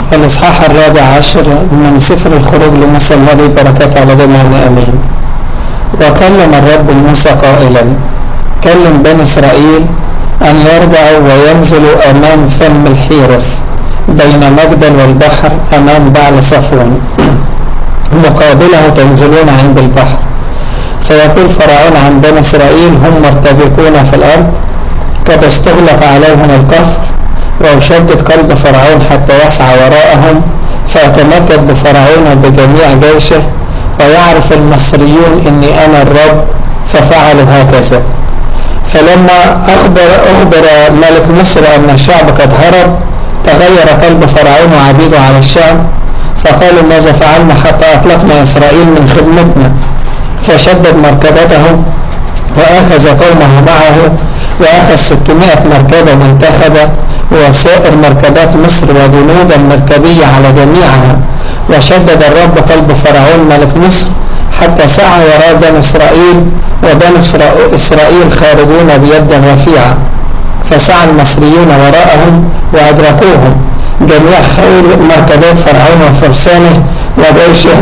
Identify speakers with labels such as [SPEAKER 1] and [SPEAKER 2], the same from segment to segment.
[SPEAKER 1] الإصحاح الرابع عشر من سفر الخروج لموسى النبي بركات على جميعنا أمين وكلم الرب موسى قائلا كلم بني إسرائيل أن يرجعوا وينزلوا أمام فم الحيرس بين مجدل والبحر أمام بعل صفوان مقابله تنزلون عند البحر فيقول فرعون عن بني إسرائيل هم مرتبكون في الأرض قد استغلق عليهم الكفر ويشدد قلب فرعون حتى يسعى وراءهم فيتمكن بفرعون بجميع جيشه ويعرف المصريون اني انا الرب ففعلوا هكذا فلما اخبر اخبر ملك مصر ان الشعب قد هرب تغير قلب فرعون وعبيده على الشعب فقالوا ماذا فعلنا حتى اطلقنا اسرائيل من خدمتنا فشدد مركبته واخذ قومه معه واخذ 600 مركبة منتخبة وسائر مركبات مصر وجنود المركبية على جميعها وشدد الرب قلب فرعون ملك مصر حتى سعى وراء بني إسرائيل وبني إسرائيل خارجون بيد رفيعة فسعى المصريون وراءهم وأدركوهم جميع خير مركبات فرعون وفرسانه وجيشه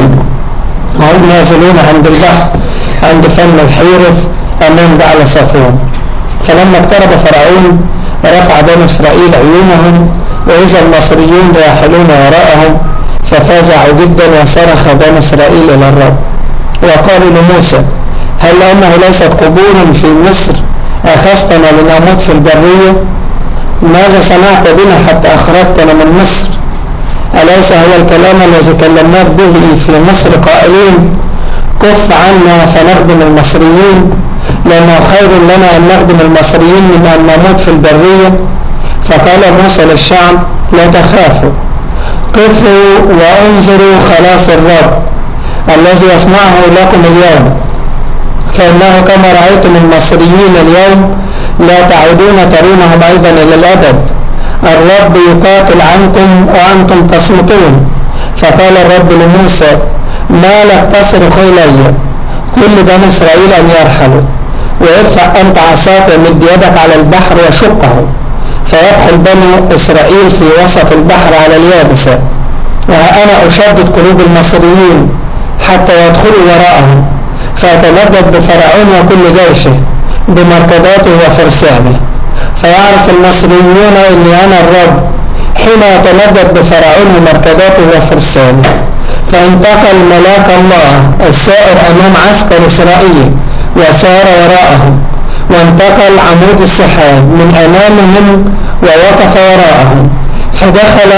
[SPEAKER 1] وهم نازلون عند البحر عند فم الحيرث أمام بعل صفون فلما اقترب فرعون رفع بني إسرائيل عيونهم وإذا المصريون راحلون وراءهم ففزعوا جدا وصرخ بني إسرائيل إلى الرب وقالوا لموسى هل أنه ليست قبور في مصر أخذتنا لنموت في البرية ماذا صنعت بنا حتى أخرجتنا من مصر أليس هو الكلام الذي كلمناك به في مصر قائلين كف عنا فنخدم المصريين لأنه خير لنا أن نخدم المصريين من أن نموت في البرية فقال موسى للشعب لا تخافوا قفوا وانظروا خلاص الرب الذي يصنعه لكم اليوم فإنه كما رأيتم المصريين اليوم لا تعودون ترونهم أيضا إلى الأبد الرب يقاتل عنكم وأنتم تصمتون فقال الرب لموسى ما لك تصرخ إلي كل بني إسرائيل أن يرحلوا ويرفع أنت عصاك ومد يدك على البحر وشقه فيدخل بني إسرائيل في وسط البحر على اليابسة وأنا أشدد قلوب المصريين حتى يدخلوا وراءهم فيتمدد بفرعون وكل جيشه بمركباته وفرسانه فيعرف المصريون اني انا الرب حين يتمدد بفرعون ومركباته وفرسانه فانتقل ملاك الله السائر امام عسكر اسرائيل وسار وراءهم وانتقل عمود السحاب من امامهم ووقف وراءهم فدخل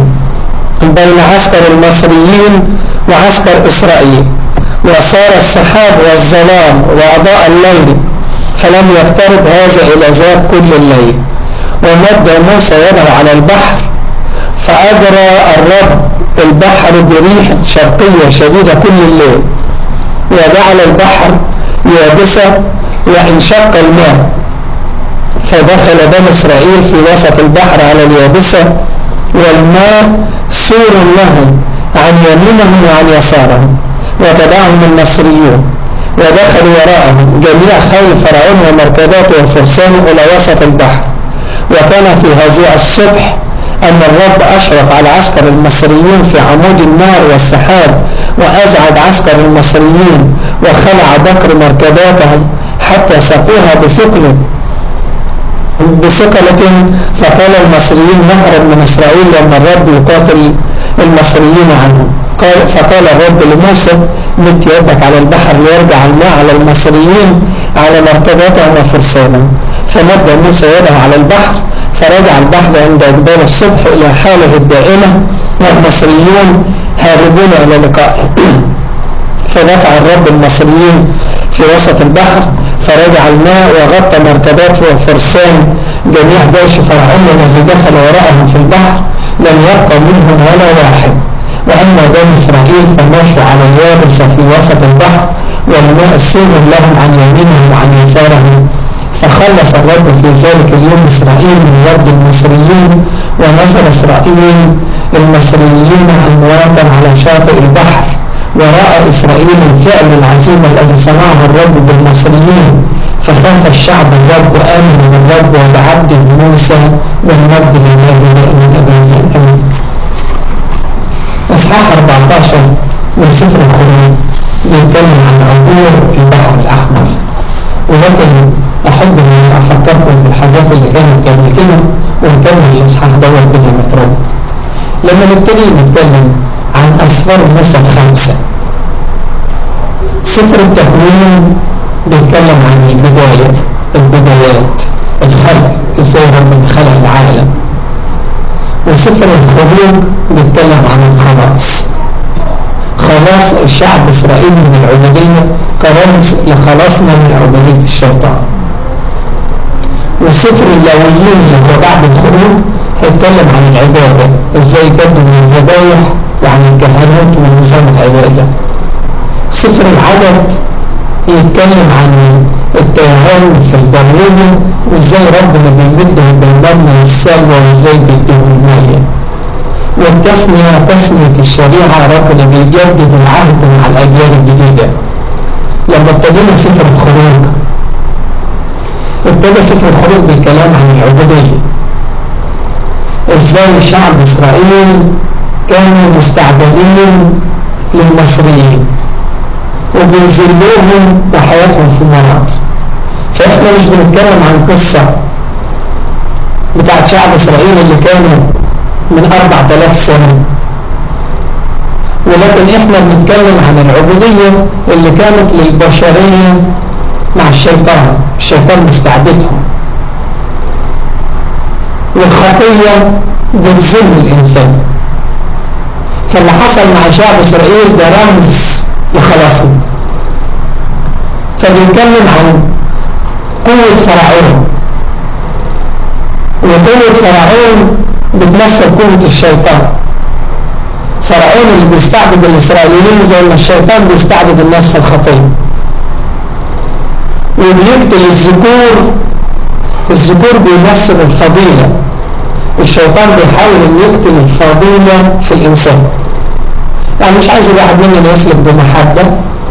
[SPEAKER 1] بين عسكر المصريين وعسكر إسرائيل وصار السحاب والظلام وأضاء الليل فلم يقترب هذا إلى ذاك كل الليل ومد موسى يده على البحر فأجرى الرب البحر بريح شرقية شديدة كل الليل وجعل البحر يابسة وانشق الماء فدخل بني إسرائيل في وسط البحر على اليابسة والماء سور لهم عن يمينهم وعن يسارهم وتبعهم المصريون ودخلوا وراءهم جميع خيل فرعون ومركباته وفرسانه إلى وسط البحر وكان في هذه الصبح أن الرب أشرف على عسكر المصريين في عمود النار والسحاب وأزعج عسكر المصريين وخلع بكر مركباتهم حتى سقوها بثقل بثقلة فقال المصريين نهرب من إسرائيل لأن الرب يقاتل المصريين عنهم قال فقال الرب لموسى مد يدك على البحر ليرجع الماء على المصريين على مركباتهم وفرسانهم فمد موسى يده على البحر فرجع البحر عند إقبال الصبح إلى حاله الدائمة والمصريون هاربون إلى لقائه فدفع الرب المصريين في وسط البحر فرجع الماء وغطى مركبات وفرسان جميع جيش فرعون الذي دخل وراءهم في البحر لم يبقى منهم ولا واحد وأما بني إسرائيل فمشوا على اليابس في وسط البحر والماء سور لهم عن يمينهم وعن يسارهم فخلص الرب في ذلك اليوم إسرائيل من يد المصريين ونزل إسرائيل المصريين أمواتا على شاطئ البحر ورأى إسرائيل الفعل العظيم الذي صنعه الرب بالمصريين فخاف الشعب الرب وآمن بالرب وبعبد موسى والرب لله من أبيه من سفر الخروج بيتكلم عن عبور في البحر الأحمر ولكن أحب أن أفكركم بالحاجات اللي كانت قبل كده ونكمل الإصحاح دوت بنعمة رب لما نبتدي نتكلم عن أسفار موسى الخمسة سفر التكوين بيتكلم عن البداية البدايات الخلق ازاي ربنا خلق العالم وسفر الخروج بيتكلم عن الخلاص خلاص الشعب إسرائيل من العبودية كرمز لخلاصنا من عبودية الشيطان وسفر اللاويين اللي هو بعد الخروج هيتكلم عن العبادة ازاي يقدم الذبايح وعن الكهنوت ونظام العبادة سفر العدد يتكلم عن التيهان في البرية وازاي ربنا بيمدهم بالمن والسلوى وازاي بيديهم المية والتسمية تسمية الشريعة ربنا بيجدد العهد مع الأجيال الجديدة لما ابتدينا سفر الخروج ابتدى سفر الخروج بالكلام عن العبودية ازاي شعب اسرائيل كانوا مستعبدين للمصريين وبيذلوهم وحياتهم في النار فاحنا مش بنتكلم عن قصة بتاعت شعب اسرائيل اللي كانوا من اربع تلاف سنة ولكن احنا بنتكلم عن العبودية اللي كانت للبشرية مع الشيطان الشيطان مستعبدهم والخطية بتذل الإنسان فاللي حصل مع شعب إسرائيل ده رمز لخلاصهم فبيتكلم عن قوة فرعون وقوة فرعون بتمثل قوة الشيطان فرعون اللي بيستعبد الإسرائيليين زي ما الشيطان بيستعبد الناس في الخطية وبيقتل الذكور الذكور بيمثل الفضيلة الشيطان بيحاول ان يقتل الفضيلة في الإنسان يعني مش عايز الواحد مننا يسلك بمحبة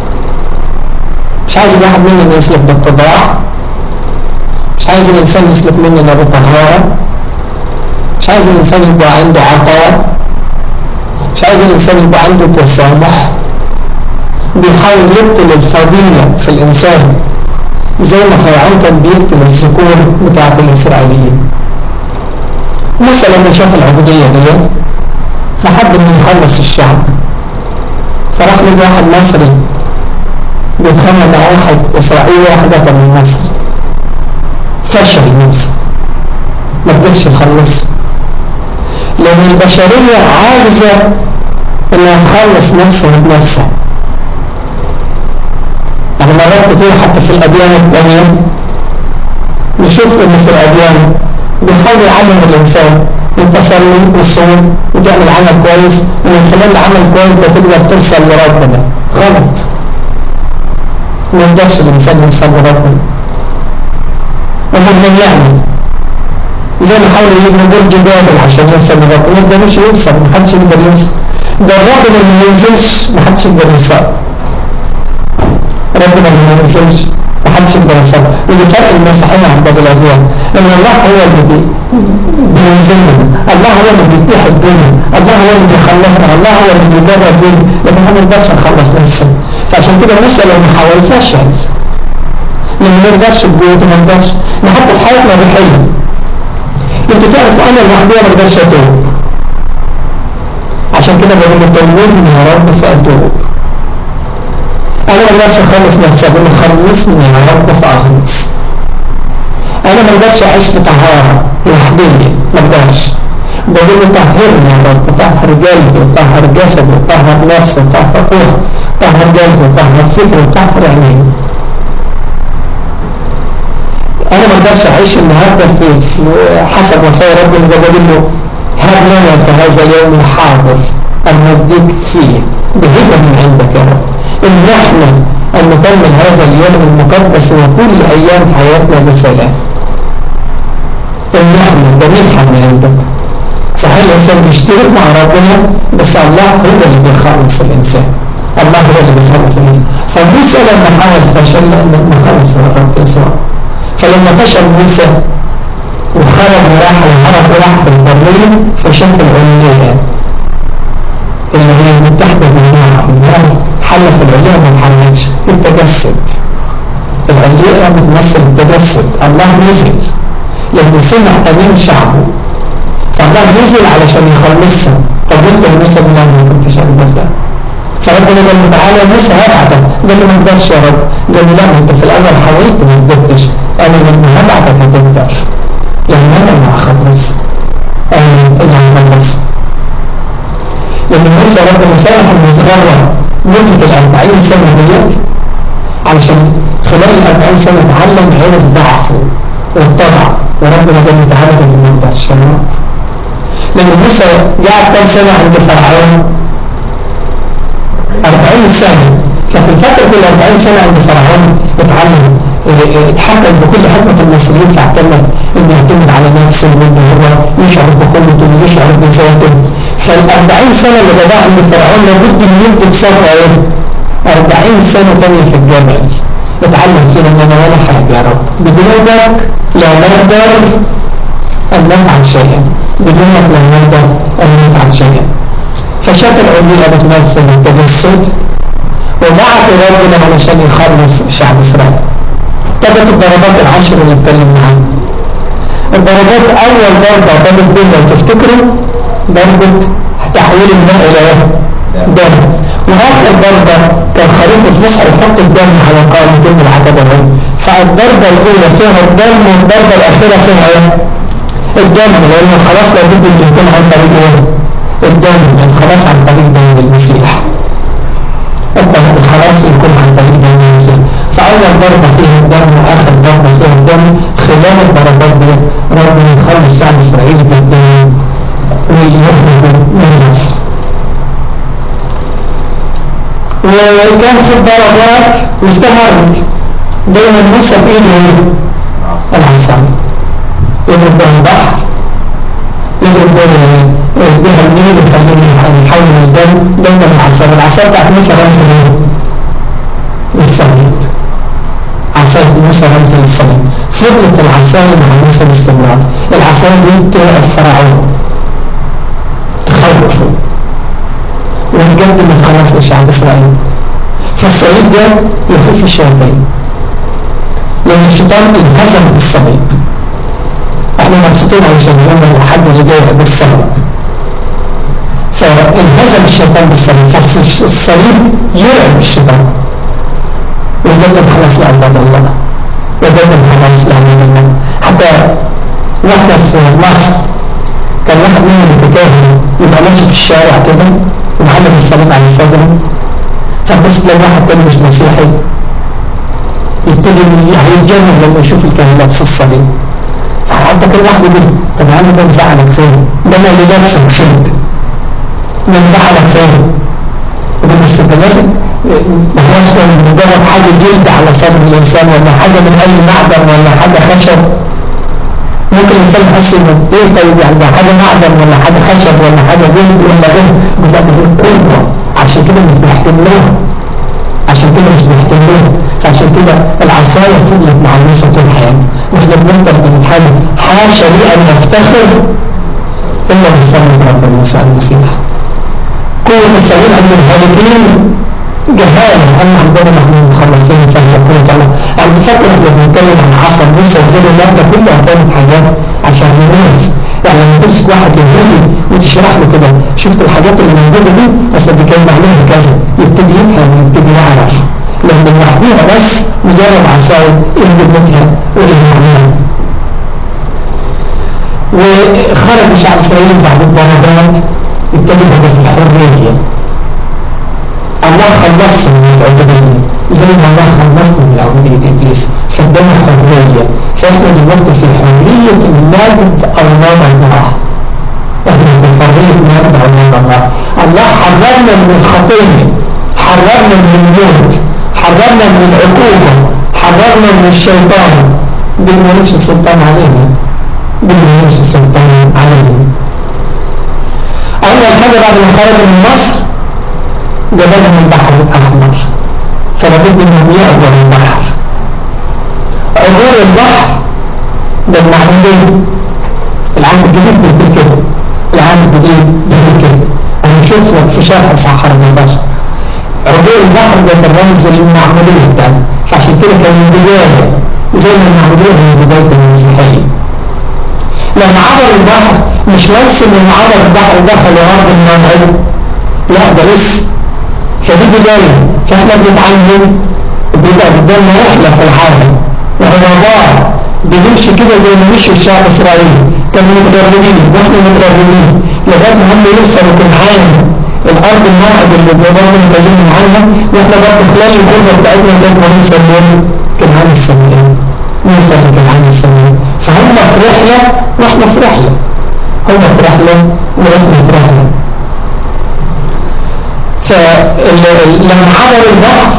[SPEAKER 1] مش عايز الواحد مننا يسلك بالطباع مش عايز الإنسان يسلك مننا بطهارة مش عايز الإنسان يبقى عنده عطاء مش عايز الإنسان يبقى عنده تسامح بيحاول يقتل الفضيلة في الإنسان زي ما فرعون كان بيقتل الذكور بتاعت الإسرائيليين موسى لما شاف العبودية دي فحب انه يخلص الشعب فراح لقى واحد مصري بيتخانق مع واحد إسرائيلي واحدة من مصر فشل موسى ما قدرش يخلص لأن البشرية عاجزة انها تخلص نفسها بنفسها يعني مرات كتير حتى في الأديان الثانية نشوف ان في الأديان بيحاول يعلم الإنسان انت صلي وصوم وتعمل عمل كويس ومن خلال العمل كويس ده تقدر توصل لربنا غلط ما يقدرش الإنسان يوصل لربنا ومن يعمل زي ما حاول يجيب برج بابل عشان يوصل لربنا ما يقدرش يوصل ما حدش يقدر يوصل ده الرب اللي ما ينزلش ما حدش يقدر يوصل ربنا اللي ما ينزلش ما حدش يقدر يوصل ودي فرق المسيحية عن باقي الأديان ان الله هو اللي بي بينزلنا الله هو اللي بيتيح الدنيا الله هو اللي بيخلصنا الله هو اللي بيجرب الدنيا لكن احنا ما نقدرش نخلص نفسنا فعشان كده موسى لما حاول فشل لما ما نقدرش بجهد ما نقدرش حتى في حياتنا الروحية انتوا تعرفوا انا لوحدي ما اقدرش اتوب عشان كده بقول له طولني يا رب فاتوب انا ما اقدرش اخلص نفسي اقول له خلصني يا رب فاخلص انا ما اقدرش اعيش في طهاره لوحدي ما اقدرش بقول له طهرني يا رب طهر قلبي طهر جسدي طهر نفسي طهر روحي طهر قلبي طهر فكري طهر عيني انا ما اقدرش اعيش النهارده في, في حسب وصايا ربنا ده بقول له هب لنا في هذا اليوم الحاضر المديك فيه بهبه من عندك يا رب ان احنا ان نكمل هذا اليوم المقدس وكل ايام حياتنا بسلام ان احنا ده منحه من عندك صحيح الانسان بيشترك مع ربنا بس الله هو اللي بيخلص الانسان الله هو اللي بيخلص الانسان فموسى لما حاول فشل لما خلص رب يسوع فلما فشل موسى وخرج وراح وهرب وراح في البرية فشاف العلية اللي هي متحدة بالنار النار العليا ما اتحركتش التجسد العليا بتمثل التجسد الله نزل لأنه سمع أمين شعبه فالله نزل علشان يخلصهم طب انت يا موسى بالله ما كنتش قادر ده فربنا قال له تعالى يا موسى هبعتك قال له ما اقدرش يا رب قال له لا انت في الاول حاولت ما قدرتش انا لما هبعتك هتقدر لان انا اللي هخلص انا اللي هخلص لان موسى ربنا سامح انه يتغرب مدة الأربعين سنة ديت علشان خلال الأربعين سنة اتعلم عرف ضعفه واتضع وربنا قال له تعالى ما نقدرش لأن موسى قاعد كام سنة عند فرعون 40 سنة ففي الفترة ال 40 سنة عند فرعون اتعلم اتحكم بكل حكمة المصريين فاعتمد انه يعتمد على نفسه وان هو يشعر بقوته ويشعر بذاته فال 40 سنة اللي بدأ عند فرعون لابد ان يبدو بصفة ايه 40 سنة تانية في الجبل اتعلم فينا ان انا ولا حاجة يا رب بدونك لا نقدر ان نفعل شيئا بدونك لا نقدر ان نفعل شيئا فشاف العليا بتمثل التجسد وبعث ربنا علشان يخلص شعب اسرائيل ابتدت الضربات العشر اللي اتكلمنا عنها الضربات اول ضربه ضربت بيه لو تفتكروا ضربه تحويل الماء الى دم واخر ضربه كان خريف الفصح يحط الدم على قائمتين العتبه فالضربه الاولى فيها الدم والضربه الاخيره فيها ايه الدم لانه خلاص لابد ان يكون عن طريق ايه الدم يعني خلاص عن طريق دم المسيح الخلاص يكون عن طريق دم المسيح فأول ضربة فيها الدم وآخر ضربة فيها الدم خلال الضربات دي ربنا يخلص شعب إسرائيل بالدم ويخرج من مصر وكان في الضربات واستمرت دايما موسى في ايده العصا يضرب بها البحر يضرب بها النيل ويخليه يحول الدم دايما العصا العصا بتاعت موسى رمز للصليب عصا موسى رمز للصليب فضلت العصاية مع موسى باستمرار العصاية دي ترعب فرعون تخوفه وتقدم الخلاص لشعب اسرائيل فالصليب ده يخوف الشياطين لان الشيطان انهزم بالصليب احنا مبسوطين علشان هم الحد اللي جاي بالصليب فانهزم الشيطان بالصليب فالصليب يرعب الشيطان ويقدم خلاص لعباد الله ويقدم خلاص لعباد الله حتى واحدة في مصر كان واحد منهم يتكاهل يبقى ماشي في الشارع كده ومحمد الصليب على صدره فبص تلاقي واحد تاني مش مسيحي يبتدي هيتجنن لما يشوف الكهنات في الصليب فحتى كل واحد يقول طب انا ده مزعلك فين ده انا اللي لابسه وشد ده مزعلك فين يقول بس انت لازم ما هوش مجرد حاجه جلد على صدر الانسان ولا حاجه من اي معدن ولا حاجه خشب ممكن الانسان يحس انه ايه طيب يعني ده حاجه معدن ولا حاجه خشب ولا حاجه جلد ولا غير بجد دي قوه عشان كده مش بيحتملوها عشان كده مش بيحتملوها فعشان كده العصايه فضلت مع الناس طول حياتي واحنا بنفضل بنتحمل حاشا لي ان نفتخر الا بصلاه ربنا يسوع المسيح قوه الصليب عند الهالكين جهالة أن عندنا نحن مخلصين فهيكون الله يعني بفكر احنا بنتكلم عن عصر موسى وغير الله ده كله كانت حاجات عشان الناس يعني لما تمسك واحد يهودي وتشرح له كده شفت الحاجات اللي موجودة دي اصل دي كان معناها كذا يبتدي يفهم يبتدي يعرف لأن لوحديها بس مجرد عصاية ايه قيمتها وايه معناها وخرج شعب اسرائيل بعد الضربات ابتدى هدف الحرية الله خلصنا من العبودية زي ما الله خلصنا من عبودية إبليس فادانا حرية فإحنا دلوقتي في حرية المجد أمام الله إحنا في حرية المجد أمام الله الله حررنا من الخطية حررنا من الموت حررنا من العقوبة حررنا من الشيطان بالمالكش سلطان علينا بالمالكش سلطان علينا أول حاجة بعد ما خرج من مصر جبلهم البحر الأحمر فلابد انه يعبر البحر عبور البحر ده المعمولين العام الجديد بيقول كده العام الجديد بيقول كده هنشوف لك في شرح صح 14 عبور البحر ده الرمز للمعمودية بتاعنا فعشان كده كان البداية زي ما المعمودية هي بداية المسيحية لما عبر البحر مش نفس ان عبر البحر دخل لأرض الموعد لا ده لسه فدي بداية فاحنا بنتعلم بيبقى قدامنا رحلة في العالم وهو بنمشي كده زي ما مشي شعب اسرائيل كانوا متدربين واحنا متدربين لغايه ما هم يوصلوا كنعان الارض الموعد اللي ربنا مكلمنا عنها واحنا برضه خلال الغربه بتاعتنا لغايه ما نوصل لكنعان السماء نوصل لكنعان السماء فهم في رحله واحنا في رحله هم في رحله واحنا في رحله فلما عبر البحر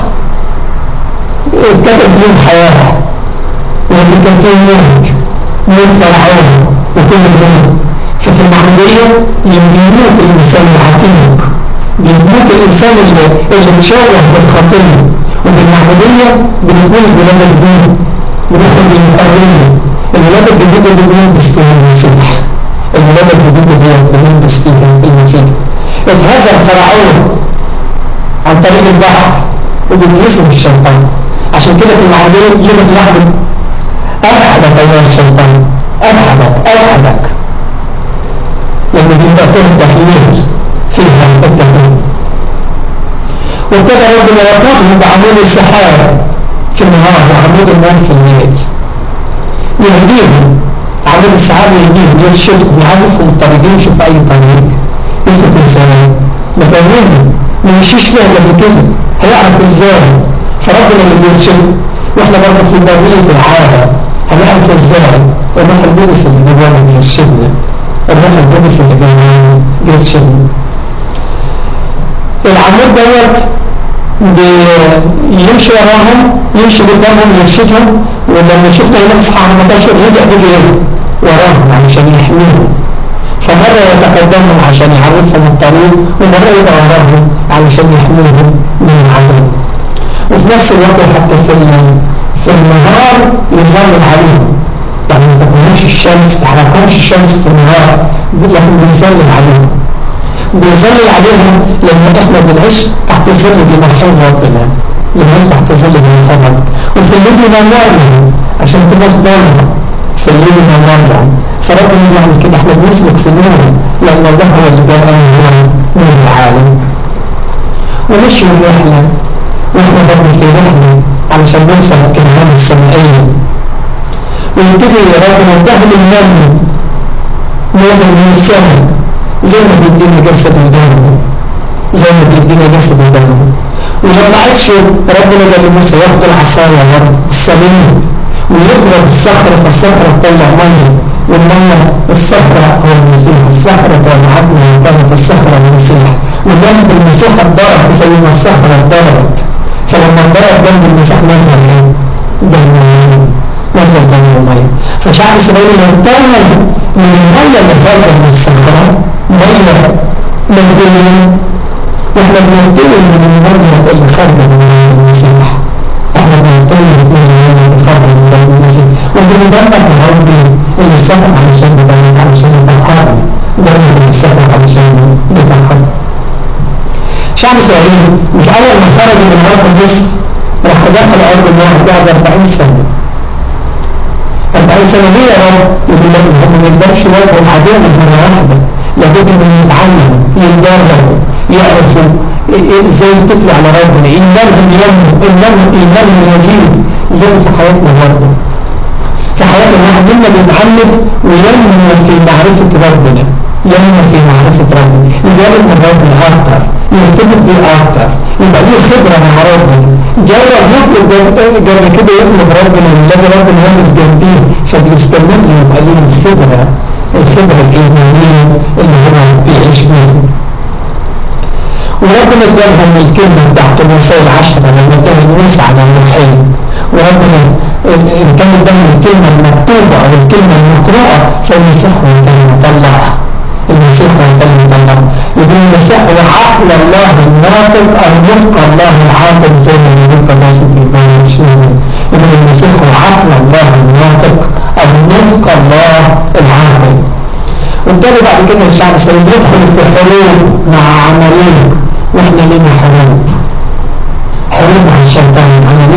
[SPEAKER 1] كتب لهم حياه لكن كان فيه موت موت فرعون وكل الموت ففي المعمودية بيموت الإنسان العتيق بيموت الإنسان اللي, اللي مشوه بالخطية وبالمعمودية بنقول الولادة الجديد بندخل بالمقرية الولادة الجديدة اللي بنلبس فيها المسيح الولادة الجديدة اللي بنلبس فيها المسيح اتهزم فرعون عن طريق البحر وبيتهزم الشيطان عشان كده في المعمودية يجي في لحظة أبحدك أيها الشيطان أبحدك أبحدك لأن بيبقى فيه التحليل فيها التحليل وابتدى ربنا يربطه بعمود السحاب في النهار وعمود النار في الليل يهديهم عمود السحاب يهديهم يرشدهم يعرفهم الطريق يمشوا في أي طريق يثبت ازاي مكانهم ما يمشيش فيها قبل كده هيعرف ازاي فربنا اللي بيرشده واحنا برضه في بابية العالم هنعرف ازاي الروح القدس اللي جوانا بيرشدنا الروح القدس اللي جوانا بيرشدنا العمود دوت بيمشي وراهم يمشي قدامهم يرشدهم ولما شفنا هنا اصحى 14 رجع بيجي وراهم علشان يحميهم فمرة يتقدمهم عشان يعرفهم الطريق ومرة يبقى وراهم علشان يحميهم من العذاب وفي نفس الوقت حتى في في النهار يظلل عليهم يعني ما تكونش الشمس ما تحرقهمش الشمس في النهار لكن بيظلل عليهم بيظلل عليهم لما احنا بنعيش تحت ظل جناحين ربنا بنعيش تحت ظل جناحين ربنا وفي الليل ينورنا عشان تبقى ضلمه في الليل ينورنا فربنا بيعمل كده احنا بنسلك في نور لان الله هو اللي جاب من العالم ونمشي الرحله واحنا برضه في رحله علشان نوصل الكلمات السمائية ويبتدي ربنا يدهل المن نازل من السماء زي ما بيدينا جسد الدم زي ما بيدينا جسد الدم ولما عدش ربنا قال لموسى ياخد العصاية ورد السمين ويضرب الصخرة فالصخرة تطلع مية والمية الصخرة هو المسيح الصخرة توقعتنا وكانت الصخرة المسيح وجنب المسيح اتضرب زي ما الصخرة اتضربت فلما انضرب جنب المسيح نزل ايه؟ دم نزل دم المية فشعب اسرائيل يرتمل من المية اللي خارجة من الصخرة مية مجدية واحنا بنرتمل من المية اللي خارجة من المسيح احنا بنرتمل من المية اللي خارجة من المسيح وبندمر الرب اللي سبق علشان يبارك علشان يبقى دمر السبق علشان يبقى شعب اسرائيل مش اول ما خرجوا من ارض مصر راح دخل ارض الواحد بعد 40 سنه 40 سنه ليه يا رب؟ يقول لك هم ما يقدرش يواجهوا العدو مره واحده لابد انهم يتعلموا يتدربوا يعرفوا ازاي يتكلوا على ربنا ايمانهم ينمو ايمانهم ايمانهم يزيد زي في حياتنا برضه في حياتنا الواحد منا بيتعلم وينمو في معرفه ربنا ينمو في معرفه ربنا يجرب من ربنا اكتر يرتبط بيه اكتر يبقى ليه خبره مع ربنا جرب يطلب قبل كده يطلب ربنا يلاقي ربنا واقف جنبيه فبيستمر يبقى ليه الخبره الخبره الايمانيه اللي هو بيعيش بيها وربنا ادالهم الكلمه بتاعت موسى العشره لما كان موسى على النحيل وربنا ان كان ادالهم الكلمه المكتوبه او الكلمه المقروءه فالمسيح هو كان مطلعها المسيح هو كان مطلعها يقول المسيح هو عقل الله الناطق او نطق الله العاقل زي ما يقول قداسه الامام الشيخ يقول المسيح هو عقل الله الناطق او نطق الله العاقل وابتدى بعد كده الشعب الاسرائيلي يدخل في حروب مع عمليه واحنا لنا حروب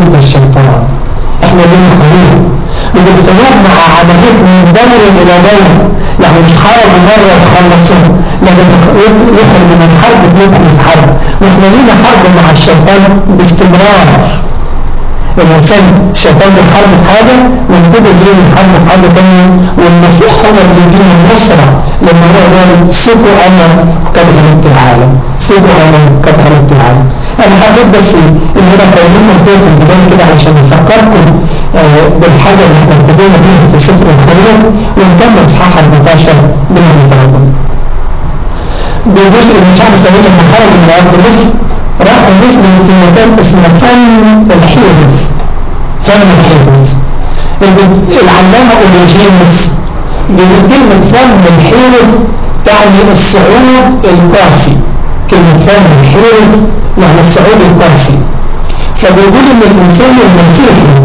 [SPEAKER 1] ضد الشيطان احنا لنا حروب بالحروب مع عملية من دور إلى دور يعني مش حرب مرة تخلصه لكن يخرج من الحرب تدخل في حرب واحنا لينا حرب مع الشيطان باستمرار الإنسان الشيطان بيحارب في حاجة والكتب ليه بيحارب في حاجة تانية والمسيح هو اللي يدينا النصرة لما هو قال سيبوا أنا قد غلبت العالم سيبوا أنا قد غلبت العالم أنا حبيت بس إن أنا كلمة فيها في البداية كده عشان أفكركم آه، بالحاجة اللي احنا ابتدينا بيها في سفر الخروج ونكمل إصحاح 14 من ربنا بيقول إن شعب إسرائيل لما خرج من أرض مصر راح نزل في مكان اسمه فن الحيرز فن الحيرز العلامة أوليجينس بيقول كلمة فن الحيرز تعني الصعود القاسي كلمة فن الحيرز يعني الصعود القاسي فبيقول ان الانسان المسيحي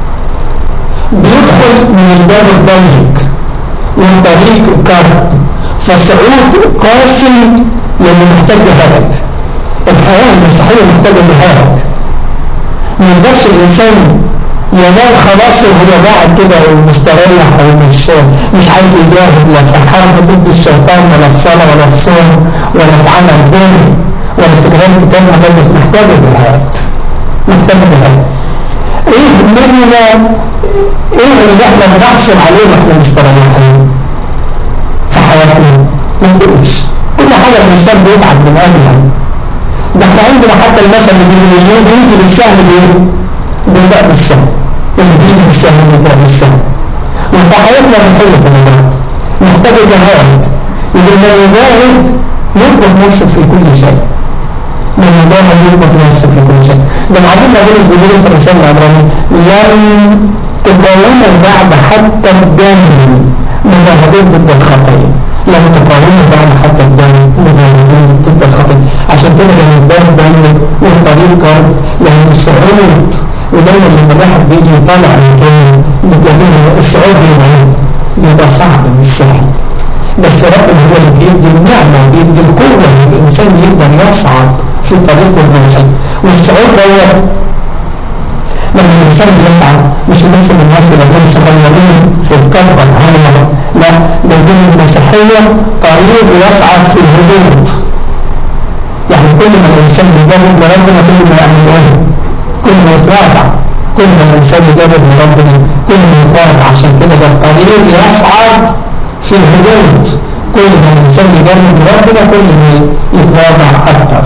[SPEAKER 1] بيدخل من الباب الضيق والطريق كرب فصعود قاسي لانه محتاج جهاد الحياة المسيحية محتاجة جهاد من بس الانسان ينال خلاص وهو قاعد كده ومستريح او مش مش عايز يجاهد لا في حرب ضد الشيطان ولا في صلاه ولا في صوم ولا في عمل ديني ولا في جهاد كتاب مقدس محتاج جهاد محتاج جهاد ايه مننا ايه اللي احنا بنحصل عليه واحنا مستريحين في حياتنا ما تقولش كل حاجه الانسان بيتعب من اجلها ده احنا عندنا حتى المثل اللي بيجي بالسهل بايه؟ بيبدأ بالسهل اللي بيجي بالسهل بيبدأ بالسهل وفي حياتنا بنحل بالله محتاج جهاد إذا ما يجاهد يربط نفسه في كل شيء من يجاهد يربط نفسه في كل شيء ده معلمنا بولس بيقول في الرسالة العبرانية لن تقاوموا بعد حتى الدم مجاهدين ضد الخطيه لما تقارنوا بعد حتى الدم مجاهدين ضد الخطيه عشان كده كان الدم دم والطريق لان الصعود ودايما لما الواحد بيجي يطلع من بتلاقيه الصعود بيبقى صعب مش سهل بس ربنا هو اللي بيدي النعمة بيدي القوة للإنسان يقدر يصعد في طريقه الروحي والصعود دوت لما الإنسان بيسعى مش الناس اللي الناس اللي هم صغيرين في الكبر هنا لا ده دين المسيحية طريق يصعد في الهبوط يعني كل ما الإنسان بيجرب لربنا كل ما يعمل ايه كل ما يتواضع كل ما الإنسان يجرب لربنا كل ما يتواضع عشان كده ده الطريق يصعد في الهبوط كل ما الإنسان يجرب لربنا كل ما يتواضع أكتر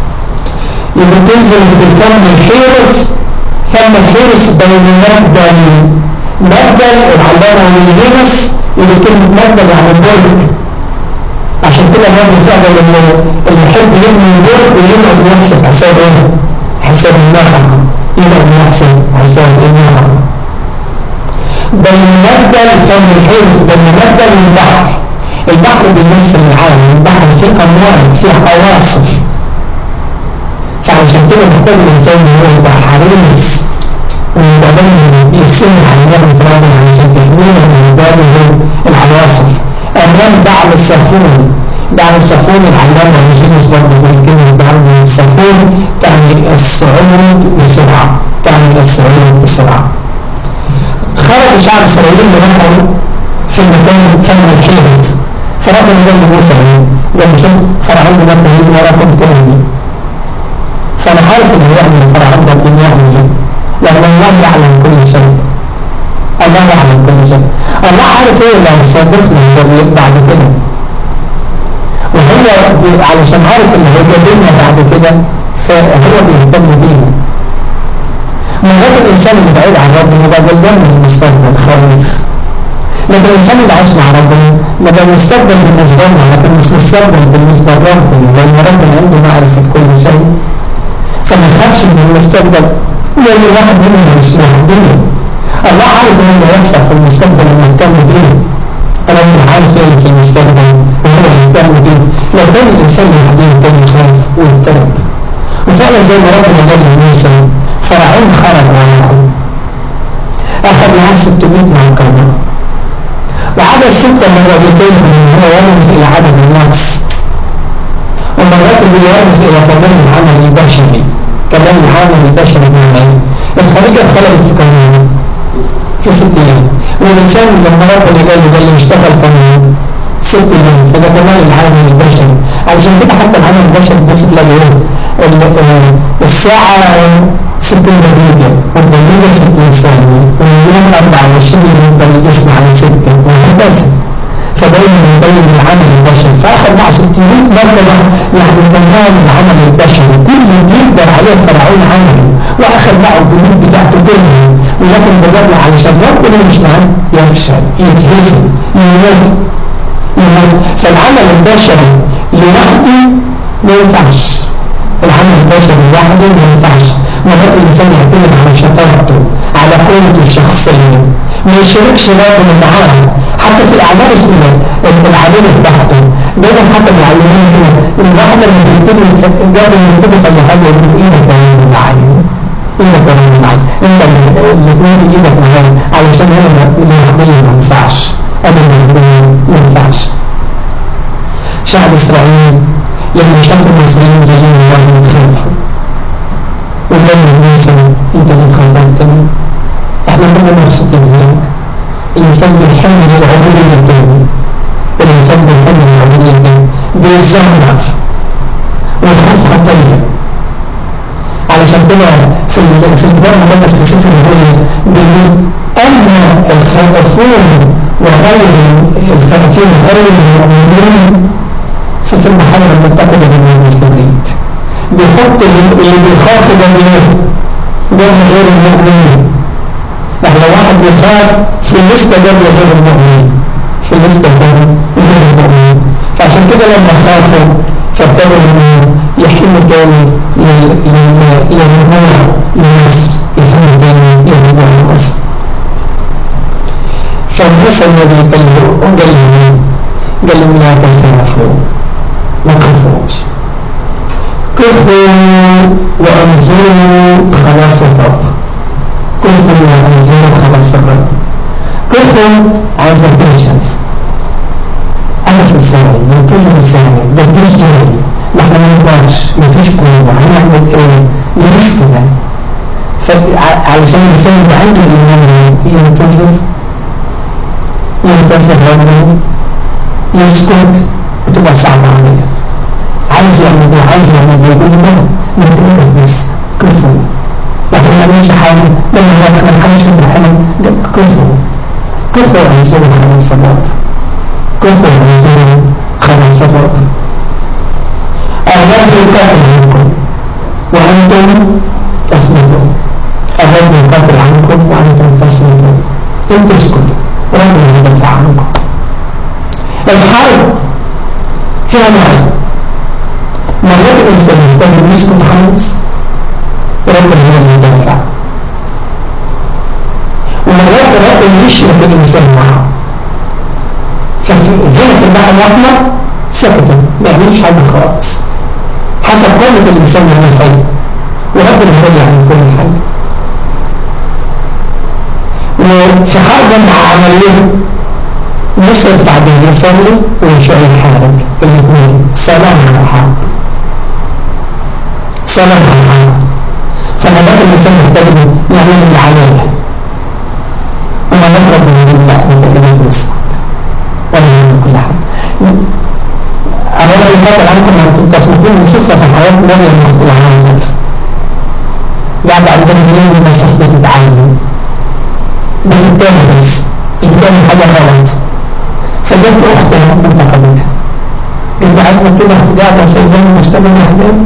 [SPEAKER 1] يبقى تنزل في الفم الحيرس فم الحرص بين مبدل مبدل العلامة والهرس اللي كلمة مبدل يعني برج عشان كده ما بيستخدم اللي يحب يبني برج ويقعد يحسب حساب ايه؟ حساب النفع يقعد يحسب حساب النفع بين مبدل فم الحرص بين مبدل والبحر البحر بيمثل العالم البحر فيه اموال فيه عواصف فعشان كده محتاج الانسان هو يبقى حريص ويبقى دايما يسمع عن نعمة ربنا عشان تحمينا من بابه العواصف امام دعم السفون دعم السفون العلامة يجينيس برضه بالكلمة دعم السفون تعني الصعود بسرعة تعني الصعود بسرعة خرج شعب اسرائيل لنحو في المكان فم الحيرز فربنا جنب موسى لما شوف فرعون لما يجي وراكم تاني فانا عارف ان يعمل فرعون ده ان يعمل ايه لان الله يعلم كل شيء الله يعلم كل شيء الله عارف ايه اللي هيصادفنا بعد كده وهو علشان عارف اللي هيجادلنا بعد كده فهو بيهتم بينا مرات الانسان اللي بعيد عن ربنا يبقى جلدان من المستقبل خايف لكن الانسان اللي عايش مع ربنا يبقى المستقبل بالنسبه لنا لكن مش مستقبل بالنسبه لربنا لان ربنا عنده معرفه كل شيء فما تخافش من المستقبل لان الواحد منهم مش لوحدنا الله عارف ايه اللي هيحصل في المستقبل ومهتم بيه ربنا عارف ايه في المستقبل وهو يهتم بيه لو كان الانسان لوحده كان يخاف ويضطرب وفعلا زي ما ربنا قال لموسى فرعون خرج معاهم اخذ معاه 600 معقبه وعدد ستة مرتين من هو يرمز الى عدد النقص ومرات اللي يرمز الى كمال العمل البشري كمال العمل البشري بمعنى الخليقة الملكة اتخلقت في كم في ست ايام والانسان لما ربنا قال له قال له اشتغل كم ست ايام فده كمال العالم البشري علشان كده حتى العالم البشري بس تلاقي ايه الساعة 60 دقيقة والدقيقة 60 ثانية واليوم 24 يبقى الجسم على 6 وهكذا فدايما يبين العمل البشري فاخذ مع 600 مرتبة يعني كمال العمل البشري كل اللي يقدر عليه فرعون عمله واخذ معه الجنود بتاعته كلها ولكن بدأنا علشان ربنا مش معاه يفشل يتهزم يموت فالعمل البشري لوحده ما ينفعش العمل البشري لوحده ما ينفعش مرات الإنسان يعتمد على شطارته على قوته الشخصية ما يشاركش ربنا معاه حتى في الأعمال العادية بتاعته دايما حتى بيعلمونا كده إن الواحد لما بيكتبوا قبل ما يكتبوا في حاجة يقول إيدك يا معايا إيدك يا معايا أنت الاثنين إيدك معايا علشان هنا الوحدية ما ينفعش أبدا ما ينفعش شعب إسرائيل لما شافوا المصريين جايين الله خافوا وقالوا الناس انت اللي خلقتني احنا كنا مبسوطين هناك الانسان بيحمل العبودية التاني الانسان بيحمل العبودية التاني بيتزمر والخوف خطية علشان كده في في الكتاب المقدس في سفر الرؤيا بيقول اما الخائفون وغير الخائفين غير المؤمنين ففي المحل لما تاخد من الكبريت بيحط اللي بيخاف ده مين ده غير المؤمنين يعني لو واحد بيخاف في الليسته ده غير المؤمنين في الليسته ده غير المؤمنين فعشان كده لما خافوا فابتدوا انه يحلوا تاني للرجوع لمصر يحلوا تاني للرجوع لمصر فالناس النبي قال له قال لهم قال لهم لا تخافوا ما تخافوش كفوا وانزلوا خلاص الرب كفوا وانزلوا خلاص الرب كفوا عايز بيشنس عارف ازاي يلتزم ازاي ده الجيش جاي ما احنا ما نقدرش مفيش قوه هنعمل ايه ليش كده فعلشان الانسان يبقى عنده ايمان ينتظر ينتظر ربنا يسكت بتبقى صعبة عليه عايز يعمل ايه عايز يعمل ايه يقول لا ما تقدر بس كفو لكن ما نعملش حاجة لما هو ما حاجة في الحلم كفو كفو هيزور خمس صلوات كفو هيزور خمس صلوات الرب يقاتل عنكم وأنتم تصمتون الرب يقاتل عنكم وأنتم تصمتون انتوا اسكتوا ربنا يدافع عنكم الحرب فيها معنى مرات الإنسان يحتاج أن يسكت حمص ربنا هو اللي يدافع ومرات ربنا يشرك الإنسان معه ففي هنا في البحر الأحمر سكت ما يعملش حاجة خالص حسب قوة الإنسان من الحي وربنا هو اللي يعمل كل حاجة وفي حرب مع عمليه مصر بعدين يصلي ويشعر يحارب الاثنين صلاة على حرب صلاة على حرب فنبات الإنسان محتاج يعمل اللي عليه وما نطلب من الله أنت كده تسكت ولا يعمل كل حاجة أولا يقاتل عنكم أن تصمتون نشوفها في حياة مريم أخت العازر قاعد عندنا جنين المسيح بتتعلم بتتدرس مش بتعمل حاجة غلط فجت أختها انتقدتها قلت عارفة كده قاعدة سيدان مشتبه الأحباب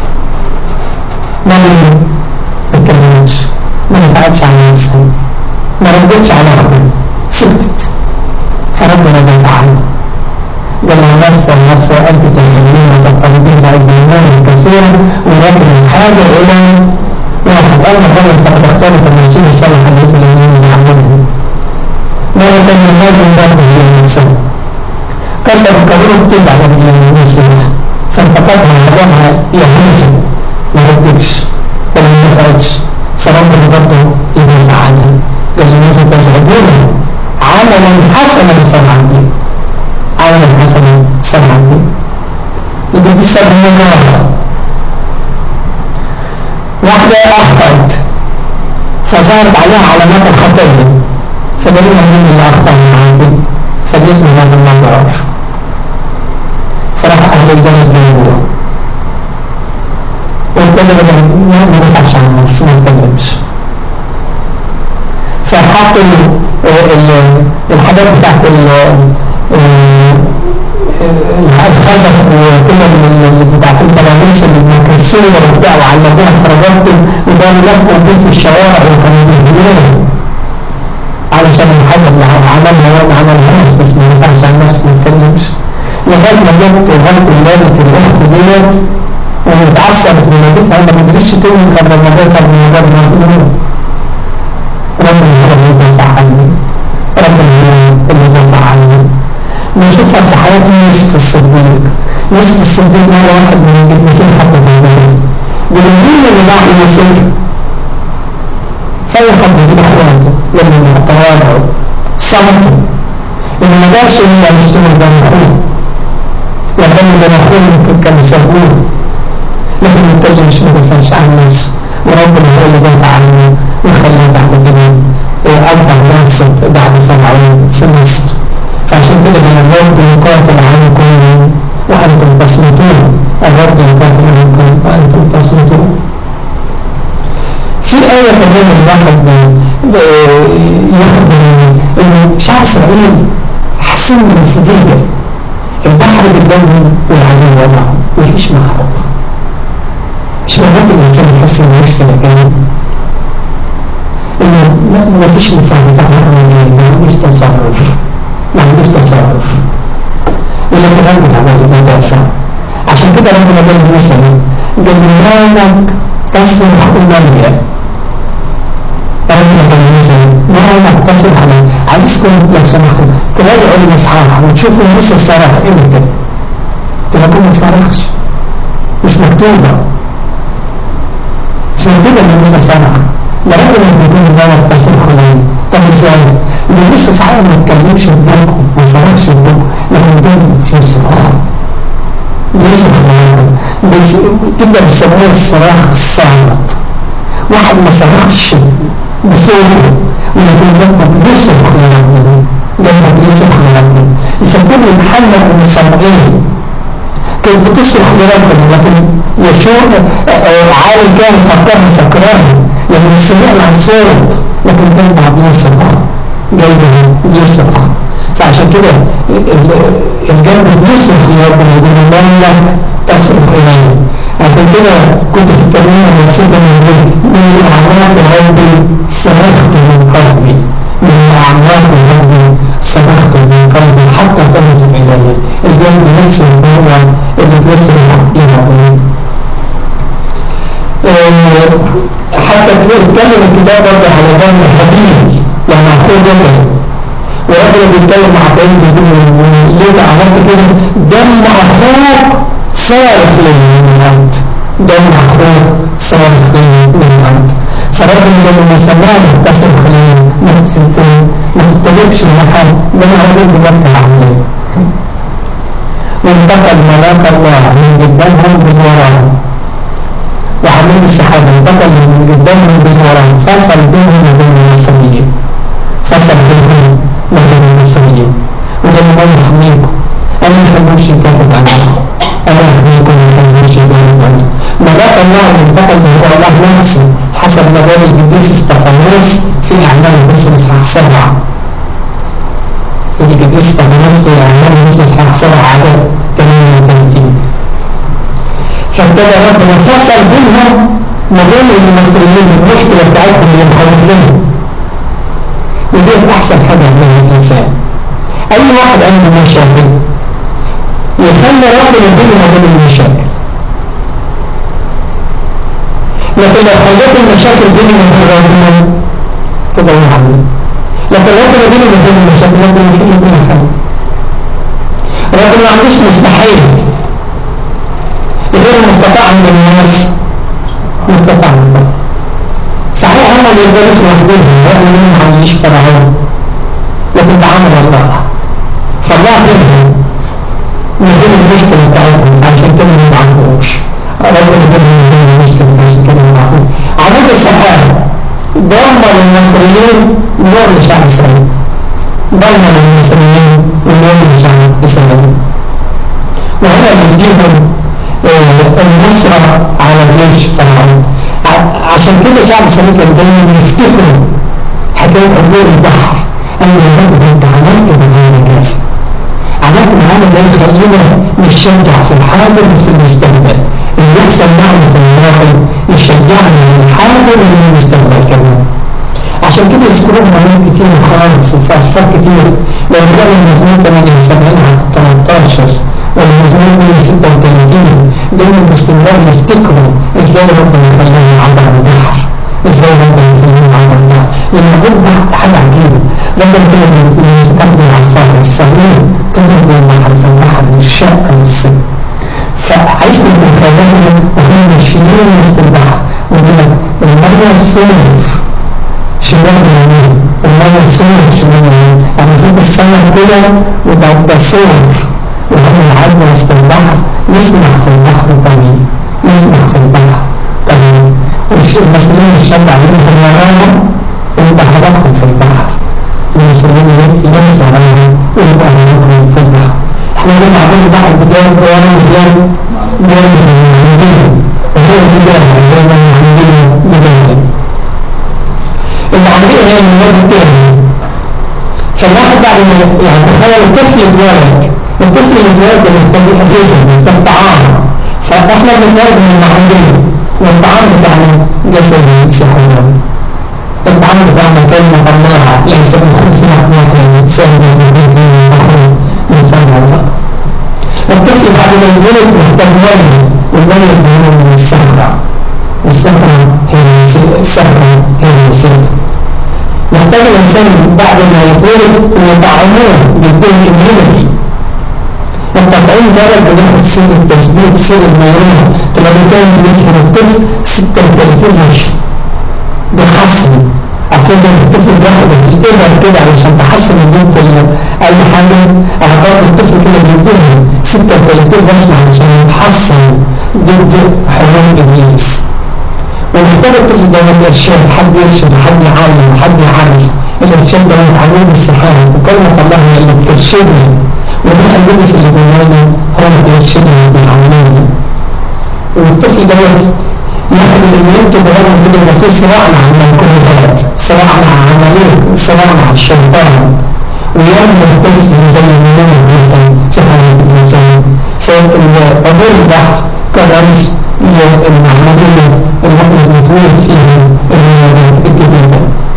[SPEAKER 1] ما ليه ما اتكلمتش ما نفعتش على نفسها ما ردتش على أختها سكتت فربنا دافع عنها قال لها نفسه نفسه أنت تهمين وتطلبين لأجمعين كثيرا ولكن الحاجة إلى واحد أما فمن فقد اختارت المسيح الصالح الذي لم ينزع منه ما كان من هذا الله هي الإنسان كسر كبير تبع من المسيح فانتقدها هدمها يا حسن ما ردتش ولا ما نفعتش فربنا برضه يدافع عنها قال لماذا تزعجونها عملا حسنا صنعا به عملا حسنا صنعا به يبقى دي السبب من واحدة أخطأت البلد جنوبه وابتدى بدأ ما يدفعش عن نفسه ما يتكلمش فحطوا الحاجات بتاعت الخزف وكده اللي بتاعت البلانيس المكسورة وبتاع وعلموها فرجات وكانوا لفوا بيه في الشوارع وكانوا بيهدوها علشان الحاجة اللي عملها هو ما عملهاش بس ما ينفعش عن نفسه ما يتكلمش لغاية ما جت غلط ولادة الأخت ديت واتعصبت من والدتها ما قدرتش تقول كان الموضوع كان موضوع مظلوم ربنا هو اللي يدافع عني ربنا هو اللي يدافع عني نشوفها في حياة يوسف الصديق يوسف الصديق مرة واحد من القديسين حتى بالبلد بالمين اللي باع يوسف فأي حد يجيب اخواته لما تواضعوا صمتوا اللي ما دارش الا يشتموا بين اخوه لكن بين اخوه ممكن كان يسووه لكن التاجر مش مدافعش عن نفسه وربنا هو اللي دافع عنه وخلاه بعد كده أكبر ناس بعد فرعون في مصر فعشان كده كان الرب يقاتل عنكم وأنتم تصمتون الرب يقاتل عنكم وأنتم تصمتون في آية كمان الواحد ياخد إن شعب إسرائيل حسن من الفدية البحر قدامهم والعدو وضعهم مفيش محرب مش مرات الإنسان يحس إن مشكلة كمان إنه ما فيش مفاهمة ما عندوش تصرف ما عندوش تصرف ولا تغني على المدافع عشان كده ربنا قال مثلا جمالك تصرف المالية ربنا قال مثلا ما تصرف على عايزكم لو سمحتوا تراجعوا المصحف وتشوفوا موسى صرخ امتى تلاقوه ما صرخش مش مكتوبة مش مكتوبة ان موسى صرخ ده ربنا بيكون دوت تصرخ ليه طب ازاي؟ اللي لسه صحيح ما اتكلمش قدامكم ما صرخش قدامكم لكن قدامكم في صراخ يصرخ تبدأ بيسموها الصراخ الصامت واحد ما صرخش بصوته ولكن جنبك بيصرخ لربنا جنبك بيصرخ لربنا يسمونه محمد بن صموئيل كانت بتصرخ لربنا لكن يشوف عالي كان فكرها سكران لما سمعنا عن صوت لكن كان بعد بيصرخ جايبه بيصرخ فعشان كده الجنب بيصرخ لربنا يقول لك تصرخ إليه عشان كده كنت في الترميم المقصودة من من أعماق قلبي صرخت من قلبي من أعماق قلبي صرخت من قلبي حتى تنزل إلي الجنب نفسه هو اللي بيصرخ إلى حتى تتكلم الكتاب برضه على دم الحبيب لما أخوه جبل وربنا بيتكلم مع بين بيقول ليه عملت كده دم أخوك صارخ لي من الأرض دم أخوك صارخ لي من الأرض فربنا لما يسمعنا تصرخ لي ما تستجبش لحد ده أنا هقول بجد العملية وانتقل ملاك الله من قدامهم بالوراء وعمل السحابة انتقل من قدامهم بالوراء فصل بينهم وبين المصريين فصل بينهم وبين المصريين وده اللي ما يحميكم أنا مش هقولش كاتب عنه أنا أحميكم ما هقولش كاتب عنه ملاك الله انتقل من هو الله نفسه حسب ما قال القديس استفانوس في أعمال الرسل إصحاح سبعة القديس استفانوس في أعمال الرسل إصحاح سبعة عدد 38 فابتدى ربنا فصل بينهم ما بين المصريين المشكلة بتاعتهم اللي مخوفينهم ودي أحسن حاجة يعملها الإنسان أي واحد عنده مشاكل يخلي ربنا بينه ما بين المشاكل لكن لو خليت المشاكل بيني وبين ربنا تبقى يعني لكن ربنا بينه وبين المشاكل ربنا يحل كل حاجة ربنا ما عندوش مستحيل غير المستطاع عند الناس مستطاع عند الله صحيح هم اللي يقدروا لوحدهم رغم انهم ما عنديش فرعون لكن ده عمل الله فالله بينهم من بين المشكله بتاعتهم عشان كده ما يعرفوش ربنا بينهم من بين المشكله عشان كده ما يعرفوش عمود السحابه دمر المصريين نور لشعب اسرائيل دمر المصريين ونور لشعب اسرائيل وهنا يديهم النصرة على جيش فرعون عشان كده شعب سميك دايما يفتكروا حكاية عبور البحر أن يا رب أنت عملت معانا كذا عملت معانا ده يخلينا نشجع في الحاضر وفي المستقبل اللي يحصل معنا في الماضي يشجعنا للحاضر وفي المستقبل كمان عشان كده يذكرون معاني كتير خالص وفي أسفار كتير لو رجعنا المزمور 78 على 13 والمزمور 136 دايما باستمرار يفتكروا ازاي ربنا يخليهم عبر البحر ازاي ربنا يخليهم عبر البحر لما يقول حاجة عجيبة ربنا كده يستخدم العصار الصغير تضرب البحر في البحر الشقة والسن فعايزكم تتخيلوا وهم ماشيين وسط البحر ويقول المية الصيف شمال اليمين المية الصيف شمال اليمين يعني فوق السماء كده وبعد ده صيف وهم يعدوا وسط البحر نسمع في البحر طريق نسمع في البحر طريق والمسلمين الشاب عليهم في الورانا ويبقى في البحر المسلمين يمشوا عليهم ويبقى هدفهم في البحر احنا لما عملنا البحر بجانب ورمز جانب جانب المهندين وهو بجانب زي ما المهندين بجانب اللي عندنا هي المواد التاني فالواحد بعد ما يعني تخيل الطفل اتولد الطفل اللي اتولد محتاج اجهزه محتاج طعام فاحنا بنتولد من المعلمين والطعام بتاعنا جسد سحور الطعام بتاعنا كلمه طماعه ليس من خبز محمود سهل من من فم الله الطفل بعد ما يتولد محتاج ميه والميه بتجيله من الصخره والصخره هي الصخره هي الوسيله محتاج الانسان بعد ما يتولد ان يطعموه بيكون اميونيتي التطعيم ده بناخد سن التثبيت سن الميرونه تبقى كان بيدخل الطفل 36 ماشي بيحسن عشان زي الطفل بياخد الابر كده علشان تحسن البنت اي حاجه اعضاء الطفل كده بيديها 36 ماشي علشان يتحسن ضد حرام ابليس ومحتاج الطفل ده ارشاد حد يرشد حد يعلم حد يعرف الارشاد ده عمود السحاب وكلمه الله هي اللي بترشدني وده الجنس اللي جوانا هو اللي بيرشدني بيعلمني والطفل دوت ياخد الايمان تبرر كده يبقى في صراع مع المنكوبات صراع مع عمليه صراع مع الشيطان ويعمل الطفل زي ما يعمل جدا في حياه الانسان فعبور البحر كرمز للعمليه اللي احنا بنتولد فيها الجديده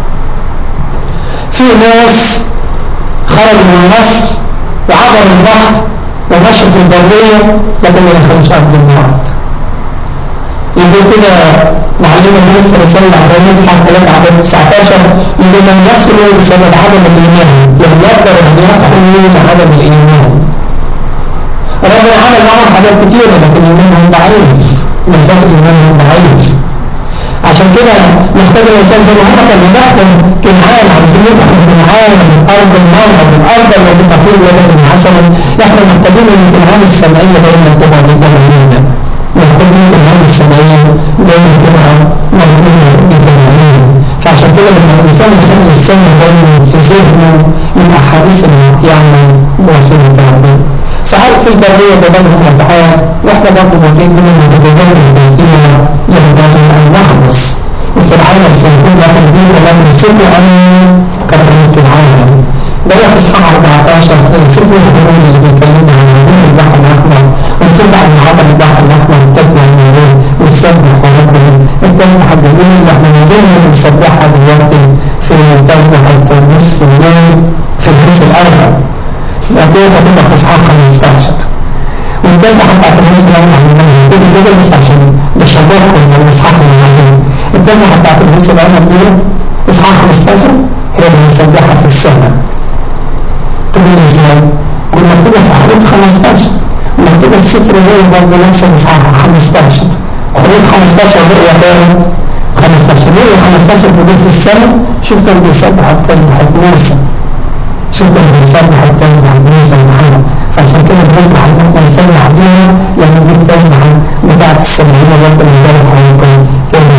[SPEAKER 1] في ناس خرجوا من مصر وعبروا البحر ومشوا في البريه لكن ما دخلوش ارض الموعد يقول كده معلم الناس رسالة عبد يصحى 3 عدد 19 يقول من يصلوا بسبب عدم الإيمان لم يقدر أن يدخلوا عدم الإيمان ربنا عمل معهم حاجات كتيرة لكن إيمانهم ضعيف مزاج إيمانهم ضعيف عشان كده محتاج الإنسان زي ما هم كانوا يدخل كنعان عايزين يدخل كنعان من أرض الموعد من الأرض التي تفيض لبن حسنا احنا محتاجين ان الكنعان السمعية دايما تبقى قدام عينينا محتاجين الكنعان السمعية دايما تبقى موجودة قدام عينينا فعشان كده لما الإنسان يخلي السمع دايما في ذهنه يبقى حارس يعني بواسطة ربنا صحيح في البرية بدلهم أدعاء وإحنا برضه موجودين من المتدينين الكثيرة ينبغي أن نخلص وفي العالم سيكون لكن بيه لم يسيبوا أن كرمت العالم ده في إصحاح 14 سيبوا الهرون اللي بيتكلموا عن هرون البحر الأحمر ونسيب عن عبر البحر الأحمر تبنى النور والسبح ربنا التسبح الجميل اللي احنا نزلنا بنسبحها دلوقتي في تسبحة نصف الليل في الجزء الأول الأدوية هتبقى في إصحاح 15 والتسبحة بتاعت الناس اللي احنا عملناها كده كده بس عشان نشبهكم بالإصحاح اللي بعدين التسبحة بتاعت الناس اللي احنا ديت إصحاح 15 هي اللي بنسبحها في السنة تقول ازاي؟ ومكتوبة في حدود 15 ومكتوبة في سفر الرؤيا برضه نفس الإصحاح 15 حدود 15 رؤيا كام؟ 15 رؤيا 15 حدود في السنة شفت اللي بيسبح بتسبحة موسى شفت اللي بيسبح بتسبحة موسى محمد فعشان كده بنسبح ان احنا نسبح بيها لان دي التسبحة بتاعت السبعين رب اللي امبارح